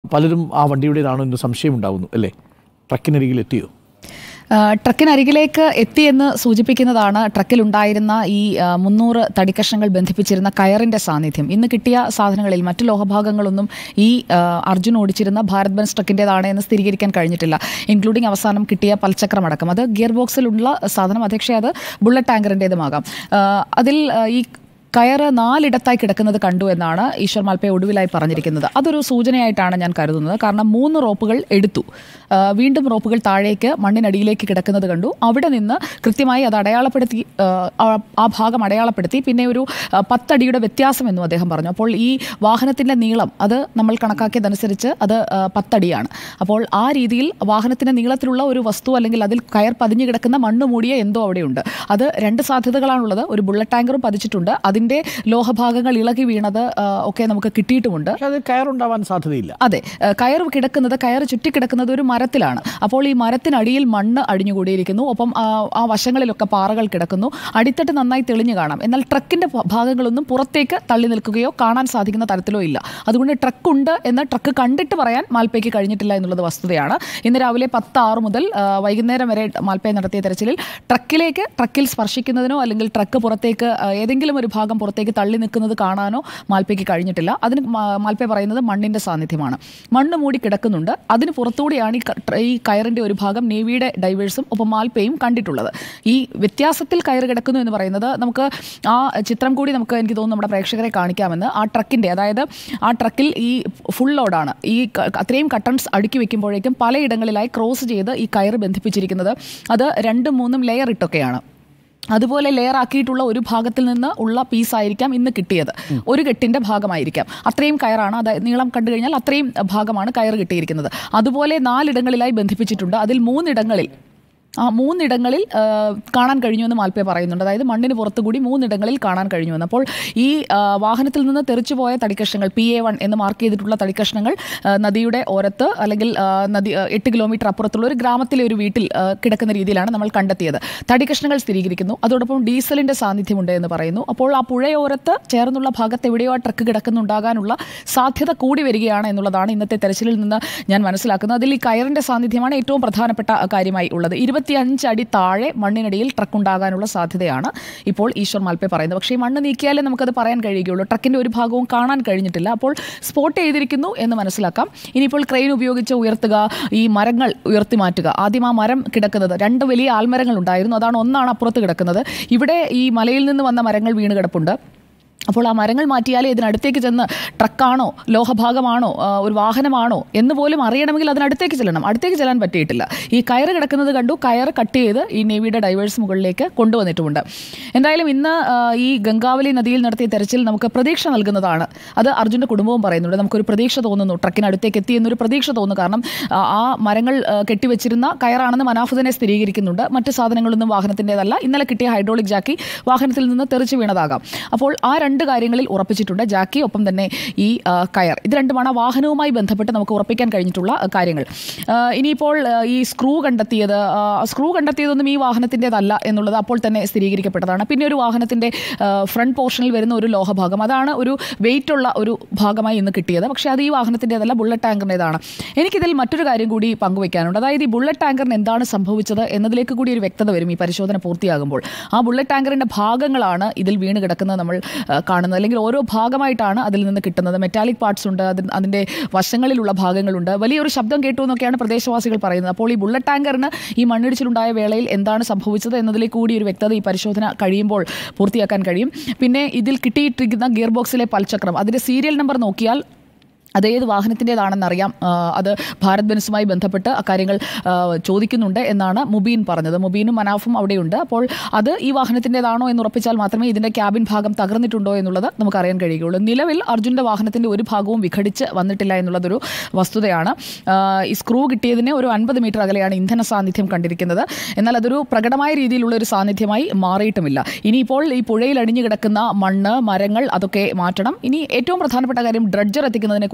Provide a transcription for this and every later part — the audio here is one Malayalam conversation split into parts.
പലരും ആ വണ്ടിയുടേതാണോ എന്ന് സംശയമുണ്ടാവുന്നു അല്ലേ ട്രക്കിനരികിൽ എത്തിയോ ആ, ട്രക്കിനരികിലേക്ക് എത്തിയെന്ന് സൂചിപ്പിക്കുന്നതാണ് ട്രക്കിലുണ്ടായിരുന്ന ഈ ആ, മുന്നൂറ് തടിക്കഷ്ണങ്ങൾ ബന്ധിപ്പിച്ചിരുന്ന കയറിന്റെ സാന്നിധ്യം ഇന്ന് കിട്ടിയ സാധനങ്ങളിൽ മറ്റു ലോഹഭാഗങ്ങളൊന്നും ഈ ആ, അർജുൻ ഓടിച്ചിരുന്ന ഭാരത് ബെൻസ് ട്രക്കിൻ്റെതാണ് എന്ന് സ്ഥിരീകരിക്കാൻ കഴിഞ്ഞിട്ടില്ല ഇൻക്ലൂഡിംഗ് അവസാനം കിട്ടിയ പൽചക്രമടക്കം അത് ഗിയർ ബോക്സിലുള്ള സാധനം അധ്യക്ഷ അത് ബുള്ളറ്റ് ടാങ്കറിൻ്റേതുമാകാം ആ, അതിൽ ആ, ഈ കയറ് നാലിടത്തായി കിടക്കുന്നത് കണ്ടു എന്നാണ് ഈശ്വർ മാൽപ്പെ ഒടുവിലായി പറഞ്ഞിരിക്കുന്നത് അതൊരു സൂചനയായിട്ടാണ് ഞാൻ കരുതുന്നത് കാരണം മൂന്ന് റോപ്പുകൾ എടുത്തു ആ, വീണ്ടും റോപ്പുകൾ താഴേക്ക് മണ്ണിനടിയിലേക്ക് കിടക്കുന്നത് കണ്ടു അവിടെ നിന്ന് കൃത്യമായി അത് അടയാളപ്പെടുത്തി ആ, ആ- ആ ഭാഗം അടയാളപ്പെടുത്തി പിന്നെ ഒരു ആ, പത്തടിയുടെ വ്യത്യാസം എന്നും അദ്ദേഹം പറഞ്ഞു അപ്പോൾ ഈ വാഹനത്തിൻ്റെ നീളം അത് നമ്മൾ കണക്കാക്കിയതനുസരിച്ച് അത് ആ, പത്തടിയാണ് അപ്പോൾ ആ രീതിയിൽ വാഹനത്തിൻ്റെ നീളത്തിലുള്ള ഒരു വസ്തു അല്ലെങ്കിൽ അതിൽ കയർ പതിഞ്ഞു കിടക്കുന്ന മണ്ണ് മൂടിയ എന്തോ അവിടെയുണ്ട് അത് രണ്ട് സാധ്യതകളാണുള്ളത് ഒരു ബുള്ളറ്റ് ടാങ്കറും പതിച്ചിട്ടുണ്ട് അതിൻ്റെ ലോഹഭാഗങ്ങൾ ഇളകി വീണത് ആ, ഒക്കെ നമുക്ക് കിട്ടിയിട്ടുമുണ്ട് പക്ഷെ അത് കയറുണ്ടാവാൻ സാധ്യതയില്ല അതെ ഏഹ് കയർ കിടക്കുന്നത് കയർ ചുറ്റിക്കിടക്കുന്നത് ഒരു മരത്തിലാണ് അപ്പോൾ ഈ മരത്തിനടിയിൽ മണ്ണ് അടിഞ്ഞുകൂടിയിരിക്കുന്നു ഒപ്പം ആ, ആ വശങ്ങളിലൊക്കെ പാറകൾ കിടക്കുന്നു അടിത്തട്ട് നന്നായി തെളിഞ്ഞു കാണാം എന്നാൽ ട്രക്കിന്റെ ഭ- ഭാഗങ്ങളൊന്നും പുറത്തേക്ക് തള്ളി നിൽക്കുകയോ കാണാൻ സാധിക്കുന്ന തരത്തിലോ ഇല്ല അതുകൊണ്ട് ട്രക്ക് ഉണ്ട് എന്ന് ട്രക്ക് കണ്ടിട്ട് പറയാൻ മാൽപ്പയ്ക്ക് കഴിഞ്ഞിട്ടില്ല എന്നുള്ളത് വസ്തുതയാണ് ഇന്ന് രാവിലെ പത്ത് ആറ് മുതൽ ആ, വൈകുന്നേരം വരെ മാൽപ്പയ നടത്തിയ തെരച്ചിലിൽ ട്രക്കിലേക്ക് ട്രക്കിൽ സ്പർശിക്കുന്നതിനോ അല്ലെങ്കിൽ ട്രക്ക് പുറത്തേക്ക് ആ, ഏതെങ്കിലും ഒരു ഭാഗം പുറത്തേക്ക് തള്ളി നിൽക്കുന്നത് കാണാനോ മാൽപ്പയ്ക്ക് കഴിഞ്ഞിട്ടില്ല അതിന് മാ- മാൽപ്പയ പറയുന്നത് മണ്ണിന്റെ സാന്നിധ്യമാണ് മണ്ണ് മൂടി കിടക്കുന്നുണ്ട് അതിന് പുറത്തുകൂടിയാണ് ഈ ക- ട്ര- ഈ കയറിന്റെ ഒരു ഭാഗം നേവിയുടെ ഡൈവേഴ്സും ഒപ്പം മാൽപ്പയും കണ്ടിട്ടുള്ളത് ഈ വ്യത്യാസത്തിൽ കയറ് കിടക്കുന്നു എന്ന് പറയുന്നത് നമുക്ക് ആ ചിത്രം കൂടി നമുക്ക് എനിക്ക് തോന്നുന്നു നമ്മുടെ പ്രേക്ഷകരെ കാണിക്കാമെന്ന് ആ ട്രക്കിന്റെ അതായത് ആ ട്രക്കിൽ ഈ ഫുൾ ലോഡാണ് ഈ ക- അത്രയും കട്ടൺസ് അടുക്കി വെക്കുമ്പോഴേക്കും പലയിടങ്ങളിലായി ക്രോസ് ചെയ്ത് ഈ കയറ് ബന്ധിപ്പിച്ചിരിക്കുന്നത് അത് രണ്ടും മൂന്നും ലെയർ ഇട്ടൊക്കെയാണ് അതുപോലെ ലെയർ ആക്കിയിട്ടുള്ള ഒരു ഭാഗത്തിൽ നിന്ന് ഉള്ള പീസായിരിക്കാം ഇന്ന് കിട്ടിയത് ഒരു കെട്ടിന്റെ ഭാഗമായിരിക്കാം അത്രയും കയറാണ് അതായത് നീളം കണ്ടു കഴിഞ്ഞാൽ അത്രയും ഭാഗമാണ് കയർ കിട്ടിയിരിക്കുന്നത് അതുപോലെ നാലിടങ്ങളിലായി ബന്ധിപ്പിച്ചിട്ടുണ്ട് അതിൽ മൂന്നിടങ്ങളിൽ ആ മൂന്നിടങ്ങളിൽ ആ, കാണാൻ കഴിഞ്ഞുവെന്ന് മാൽപ്പയ പറയുന്നുണ്ട് അതായത് മണ്ണിന് പുറത്തുകൂടി മൂന്നിടങ്ങളിൽ കാണാൻ കഴിഞ്ഞുവെന്ന് അപ്പോൾ ഈ ആ, വാഹനത്തിൽ നിന്ന് തെറിച്ചു പോയ തടിക്കഷ്ണങ്ങൾ പി എ വൺ എന്ന് മാർക്ക് ചെയ്തിട്ടുള്ള തടിക്കഷ്ണങ്ങൾ ആ, നദിയുടെ ഓരത്ത് അല്ലെങ്കിൽ ആ, നദി ആ, എട്ട് കിലോമീറ്റർ അപ്പുറത്തുള്ള ഒരു ഗ്രാമത്തിലെ ഒരു വീട്ടിൽ ആ, കിടക്കുന്ന രീതിയിലാണ് നമ്മൾ കണ്ടെത്തിയത് തടിക്കഷ്ണങ്ങൾ സ്ഥിരീകരിക്കുന്നു അതോടൊപ്പം ഡീസലിന്റെ സാന്നിധ്യമുണ്ട് എന്ന് പറയുന്നു അപ്പോൾ ആ പുഴയോരത്ത് ചേർന്നുള്ള ഭാഗത്ത് എവിടെയോ ആ ട്രക്ക് കിടക്കുന്നുണ്ടാകാനുള്ള സാധ്യത കൂടി വരികയാണ് എന്നുള്ളതാണ് ഇന്നത്തെ തെരച്ചിലിൽ നിന്ന് ഞാൻ മനസ്സിലാക്കുന്നത് അതിൽ ഈ കയറിന്റെ സാന്നിധ്യമാണ് ഏറ്റവും പ്രധാനപ്പെട്ട കാര്യമായി ഉള്ളത് ഇരുപത്തിയഞ്ച് അടി താഴെ മണ്ണിനടിയിൽ ട്രക്ക് ഉണ്ടാകാനുള്ള സാധ്യതയാണ് ഇപ്പോൾ ഈശ്വർ മാൽപ്പെ പറയുന്നത് പക്ഷേ ഈ മണ്ണ് നീക്കിയാലേ നമുക്കത് പറയാൻ കഴിയുകയുള്ളൂ ട്രക്കിന്റെ ഒരു ഭാഗവും കാണാൻ കഴിഞ്ഞിട്ടില്ല അപ്പോൾ സ്പോട്ട് ചെയ്തിരിക്കുന്നു എന്ന് മനസ്സിലാക്കാം ഇനിയിപ്പോൾ ക്രെയിൻ ഉപയോഗിച്ച് ഉയർത്തുക ഈ മരങ്ങൾ ഉയർത്തി മാറ്റുക ആദ്യം ആ മരം കിടക്കുന്നത് രണ്ട് വലിയ ആൽമരങ്ങൾ ഉണ്ടായിരുന്നു അതാണ് ഒന്നാണ് അപ്പുറത്ത് കിടക്കുന്നത് ഇവിടെ ഈ മലയിൽ നിന്ന് വന്ന മരങ്ങൾ വീണ് കിടപ്പുണ്ട് അപ്പോൾ ആ മരങ്ങൾ മാറ്റിയാലേ ഇതിനടുത്തേക്ക് ചെന്ന് ട്രക്കാണോ ലോഹഭാഗമാണോ ആ, ഒരു വാഹനമാണോ എന്ന് പോലും അറിയണമെങ്കിൽ അതിനടുത്തേക്ക് ചെല്ലണം അടുത്തേക്ക് ചെല്ലാൻ പറ്റിയിട്ടില്ല ഈ കയറ് കിടക്കുന്നത് കണ്ടു കയറ് കട്ട് ചെയ്ത് ഈ നേവിയുടെ ഡൈവേഴ്സ് മുകളിലേക്ക് കൊണ്ടുവന്നിട്ടുമുണ്ട് എന്തായാലും ഇന്ന് ആ, ഈ ഗംഗാവലി നദിയിൽ നടത്തിയ തെരച്ചിൽ നമുക്ക് പ്രതീക്ഷ നൽകുന്നതാണ് അത് അർജുൻ്റെ കുടുംബവും പറയുന്നുണ്ട് നമുക്കൊരു പ്രതീക്ഷ തോന്നുന്നു ട്രക്കിനടുത്തേക്ക് എത്തി എന്നൊരു പ്രതീക്ഷ തോന്നുന്നു കാരണം ആ, ആ മരങ്ങൾ ആ, കെട്ടിവെച്ചിരുന്ന കയറാണെന്ന് മനാഫ് തന്നെ സ്ഥിരീകരിക്കുന്നുണ്ട് മറ്റ് സാധനങ്ങളൊന്നും വാഹനത്തിൻ്റെതല്ല ഇന്നലെ കിട്ടിയ ഹൈഡ്രോളിക് ജാക്കി വാഹനത്തിൽ നിന്ന് തെറിച്ച് വീണതാകാം അപ്പോൾ ആ രണ്ട് കാര്യങ്ങളിൽ ഉറപ്പിച്ചിട്ടുണ്ട് ജാക്കി ഒപ്പം തന്നെ ഈ ആ, കയർ ഇത് രണ്ടുമാണ് ആ വാഹനവുമായി ബന്ധപ്പെട്ട് നമുക്ക് ഉറപ്പിക്കാൻ കഴിഞ്ഞിട്ടുള്ള ആ, കാര്യങ്ങൾ ആ, ഇനിയിപ്പോൾ ആ, ഈ സ്ക്രൂ കണ്ടെത്തിയത് ആ, സ്ക്രൂ കണ്ടെത്തിയതൊന്നും ഈ വാഹനത്തിൻ്റെതല്ല എന്നുള്ളത് അപ്പോൾ തന്നെ സ്ഥിരീകരിക്കപ്പെട്ടതാണ് പിന്നെ ഒരു വാഹനത്തിൻ്റെ ഫ്രണ്ട് പോർഷനിൽ വരുന്ന ഒരു ലോഹഭാഗം അതാണ് ഒരു വെയിറ്റ് ഉള്ള ഒരു ഭാഗമായി ഇന്ന് കിട്ടിയത് പക്ഷേ അത് ഈ വാഹനത്തിൻ്റെതല്ല ബുള്ളറ്റ് ടാങ്കറിൻ്റെതാണ് എനിക്കിതിൽ മറ്റൊരു കാര്യം കൂടി പങ്കുവയ്ക്കാനുണ്ട് അതായത് ഈ ബുള്ളറ്റ് ടാങ്കറിന് എന്താണ് സംഭവിച്ചത് എന്നതിലേക്ക് കൂടി ഒരു വ്യക്തത വരും ഈ പരിശോധന പൂർത്തിയാകുമ്പോൾ ആ ബുള്ളറ്റ് ടാങ്കറിൻ്റെ ഭാഗങ്ങളാണ് ഇതിൽ വീണ് കിടക്കുന്നത് നമ്മൾ ആ, കാണുന്നത് അല്ലെങ്കിൽ ഓരോ ഭാഗമായിട്ടാണ് അതിൽ നിന്ന് കിട്ടുന്നത് മെറ്റാലിക് പാർട്സ് ഉണ്ട് അതിന് അതിൻ്റെ വശങ്ങളിലുള്ള ഭാഗങ്ങളുണ്ട് വലിയൊരു ശബ്ദം കേട്ടു എന്നൊക്കെയാണ് പ്രദേശവാസികൾ പറയുന്നത് അപ്പോൾ ഈ ബുള്ളറ്റ് ടാങ്കറിന് ഈ മണ്ണിടിച്ചിലുണ്ടായ വേളയിൽ എന്താണ് സംഭവിച്ചത് എന്നതിലേക്ക് കൂടി ഒരു വ്യക്തത ഈ പരിശോധന കഴിയുമ്പോൾ പൂർത്തിയാക്കാൻ കഴിയും പിന്നെ ഇതിൽ കിട്ടിയിട്ടിരിക്കുന്ന ഗിയർ ബോക്സിലെ പൽചക്രം അതിൻ്റെ സീരിയൽ നമ്പർ നോക്കിയാൽ അത് ഏത് വാഹനത്തിൻ്റെതാണെന്നറിയാം ആ, അത് ഭാരത് ബെൻസുമായി ബന്ധപ്പെട്ട് അക്കാര്യങ്ങൾ ആ, ചോദിക്കുന്നുണ്ട് എന്നാണ് മുബീൻ പറഞ്ഞത് മുബീനും മനാഫും അവിടെയുണ്ട് അപ്പോൾ അത് ഈ വാഹനത്തിൻ്റെതാണോ എന്ന് ഉറപ്പിച്ചാൽ മാത്രമേ ഇതിൻ്റെ ക്യാബിൻ ഭാഗം തകർന്നിട്ടുണ്ടോ എന്നുള്ളത് നമുക്ക് അറിയാൻ കഴിയുകയുള്ളൂ നിലവിൽ അർജുൻ്റെ വാഹനത്തിൻ്റെ ഒരു ഭാഗവും വിഘടിച്ച് വന്നിട്ടില്ല എന്നുള്ളതൊരു വസ്തുതയാണ് ആ, ഈ സ്ക്രൂ കിട്ടിയതിന് ഒരു അൻപത് മീറ്റർ അകലെയാണ് ഇന്ധന സാന്നിധ്യം കണ്ടിരിക്കുന്നത് എന്നാൽ അതൊരു പ്രകടമായ രീതിയിലുള്ള ഒരു സാന്നിധ്യമായി മാറിയിട്ടുമില്ല ഇനിയിപ്പോൾ ഈ പുഴയിൽ അടിഞ്ഞു കിടക്കുന്ന മണ്ണ് മരങ്ങൾ അതൊക്കെ മാറ്റണം ഇനി ഏറ്റവും പ്രധാനപ്പെട്ട കാര്യം ഡ്രഡ്ജർ എത്തിക്കുന്നതിനെ കുറിച്ച്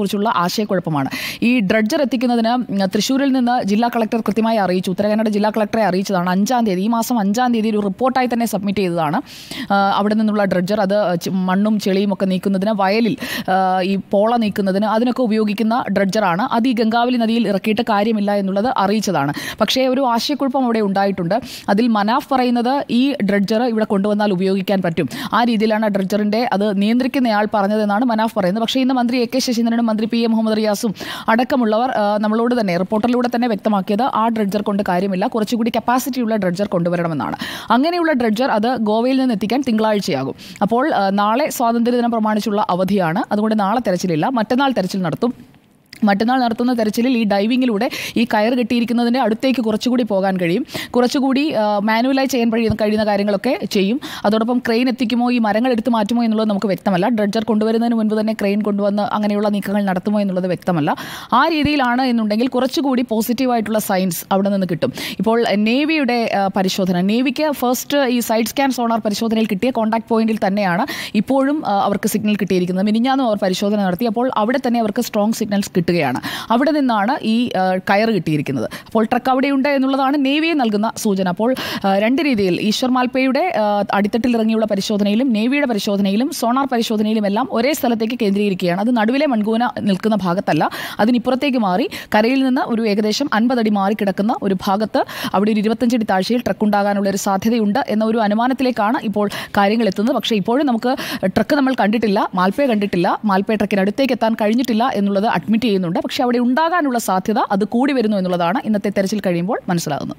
കുറിച്ചുള്ള ആശയക്കുഴപ്പമാണ് ഈ ഡ്രഡ്ജർ എത്തിക്കുന്നതിന് ഉം, തൃശ്ശൂരിൽ നിന്ന് ജില്ലാ കളക്ടർ കൃത്യമായി അറിയിച്ചു ഉത്തരകന്നഡ ജില്ലാ കളക്ടറെ അറിയിച്ചതാണ് അഞ്ചാം തീയതി ഈ മാസം അഞ്ചാം തീയതി ഒരു റിപ്പോർട്ടായി തന്നെ സബ്മിറ്റ് ചെയ്തതാണ് ആ, അവിടെ നിന്നുള്ള ഡ്രഡ്ജർ അത് ചെ- മണ്ണും ചെളിയും ഒക്കെ നീക്കുന്നതിന് വയലിൽ ആ, ഈ പോള നീക്കുന്നതിന് അതിനൊക്കെ ഉപയോഗിക്കുന്ന ഡ്രഡ്ജറാണ് അത് ഈ ഗംഗാവലി നദിയിൽ ഇറക്കിയിട്ട് കാര്യമില്ല എന്നുള്ളത് അറിയിച്ചതാണ് പക്ഷേ ഒരു ആശയക്കുഴപ്പം അവിടെ ഉണ്ടായിട്ടുണ്ട് അതിൽ മനാഫ് പറയുന്നത് ഈ ഡ്രഡ്ജർ ഇവിടെ കൊണ്ടുവന്നാൽ ഉപയോഗിക്കാൻ പറ്റും ആ രീതിയിലാണ് ഡ്രഡ്ജറിന്റെ അത് നിയന്ത്രിക്കുന്നയാൾ പറഞ്ഞതെന്നാണ് മനാഫ് പറയുന്നത് പക്ഷേ ഇന്ന് മന്ത്രി എ കെ ശശീന്ദ്രനും മന്ത്രി പി എ മുഹമ്മദ് റിയാസും അടക്കമുള്ളവർ ആ, നമ്മളോട് തന്നെ റിപ്പോർട്ടറിലൂടെ തന്നെ വ്യക്തമാക്കിയത് ആ ഡ്രഡ്ജർ കൊണ്ട് കാര്യമില്ല കുറച്ചുകൂടി കപ്പാസിറ്റിയുള്ള ഡ്രഡ്ജർ കൊണ്ടുവരണമെന്നാണ് അങ്ങനെയുള്ള ഡ്രഡ്ജർ അത് ഗോവയിൽ നിന്ന് എത്തിക്കാൻ തിങ്കളാഴ്ചയാകും അപ്പോൾ ആ, നാളെ സ്വാതന്ത്ര്യദിനം പ്രമാണിച്ചുള്ള അവധിയാണ് അതുകൊണ്ട് നാളെ തെരച്ചിലില്ല മറ്റന്നാൾ തെരച്ചിൽ നടത്തും മറ്റന്നാൾ നടത്തുന്ന തെരച്ചിലിൽ ഈ ഡൈവിങ്ങിലൂടെ ഈ കയർ കെട്ടിയിരിക്കുന്നതിൻ്റെ അടുത്തേക്ക് കുറച്ചുകൂടി പോകാൻ കഴിയും കുറച്ചുകൂടി മാനുവലായി ചെയ്യാൻ കഴിയുന്ന കഴിയുന്ന കാര്യങ്ങളൊക്കെ ചെയ്യും അതോടൊപ്പം ക്രെയിൻ എത്തിക്കുമോ ഈ മരങ്ങൾ എടുത്ത് മാറ്റുമോ എന്നുള്ളത് നമുക്ക് വ്യക്തമല്ല ഡ്രഡ്ജർ കൊണ്ടുവരുന്നതിന് മുൻപ് തന്നെ ക്രെയിൻ കൊണ്ടുവന്ന് അങ്ങനെയുള്ള നീക്കങ്ങൾ നടത്തുമോ എന്നുള്ളത് വ്യക്തമല്ല ആ രീതിയിലാണ് എന്നുണ്ടെങ്കിൽ കുറച്ചുകൂടി പോസിറ്റീവായിട്ടുള്ള സയൻസ് അവിടെ നിന്ന് കിട്ടും ഇപ്പോൾ നേവിയുടെ ആ, പരിശോധന നേവിക്ക് ഫസ്റ്റ് ഈ സൈഡ് സ്കാൻ സോണാർ പരിശോധനയിൽ കിട്ടിയ കോൺടാക്ട് പോയിന്റിൽ തന്നെയാണ് ഇപ്പോഴും ആ, അവർക്ക് സിഗ്നൽ കിട്ടിയിരിക്കുന്നത് മിനിഞ്ഞാന്നും അവർ പരിശോധന നടത്തി അപ്പോൾ അവിടെ തന്നെ അവർക്ക് സ്ട്രോങ് സിഗ്നൽസ് കിട്ടുകയാണ് അവിടെ നിന്നാണ് ഈ ആ, കയർ കിട്ടിയിരിക്കുന്നത് അപ്പോൾ ട്രക്ക് അവിടെയുണ്ട് എന്നുള്ളതാണ് നേവിയെ നൽകുന്ന സൂചന അപ്പോൾ ആ, രണ്ട് രീതിയിൽ ഈശ്വർ മാൽപ്പയുടെ ആ, അടിത്തട്ടിൽ ഇറങ്ങിയുള്ള പരിശോധനയിലും നേവിയുടെ പരിശോധനയിലും സോണാർ പരിശോധനയിലും എല്ലാം ഒരേ സ്ഥലത്തേക്ക് കേന്ദ്രീകരിക്കുകയാണ് അത് നടുവിലെ മൺകൂന നിൽക്കുന്ന ഭാഗത്തല്ല അതിനിപ്പുറത്തേക്ക് മാറി കരയിൽ നിന്ന് ഒരു ഏകദേശം അൻപതടി മാറി കിടക്കുന്ന ഒരു ഭാഗത്ത് അവിടെ ഒരു ഇരുപത്തഞ്ചടി താഴ്ചയിൽ ട്രക്ക് ഉണ്ടാകാനുള്ള ഒരു സാധ്യതയുണ്ട് എന്ന ഒരു അനുമാനത്തിലേക്കാണ് ഇപ്പോൾ കാര്യങ്ങൾ എത്തുന്നത് പക്ഷേ ഇപ്പോഴും നമുക്ക് ട്രക്ക് നമ്മൾ കണ്ടിട്ടില്ല മാൽപ്പയെ കണ്ടിട്ടില്ല മാൽപ്പയ ട്രക്കിന് അടുത്തേക്ക് എത്താൻ കഴിഞ്ഞിട്ടില്ല എന്നുള്ളത് അഡ്മിറ്റ് ചെയ്യുന്നുണ്ട് പക്ഷേ അവിടെ ഉണ്ടാകാനുള്ള സാധ്യത അത് കൂടി വരുന്നു എന്നുള്ളതാണ് ഇന്നത്തെ തെരച്ചിൽ കഴിയുമ്പോൾ മനസ്സിലാകുന്നത്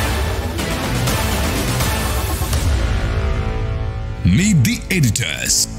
Meet the editors.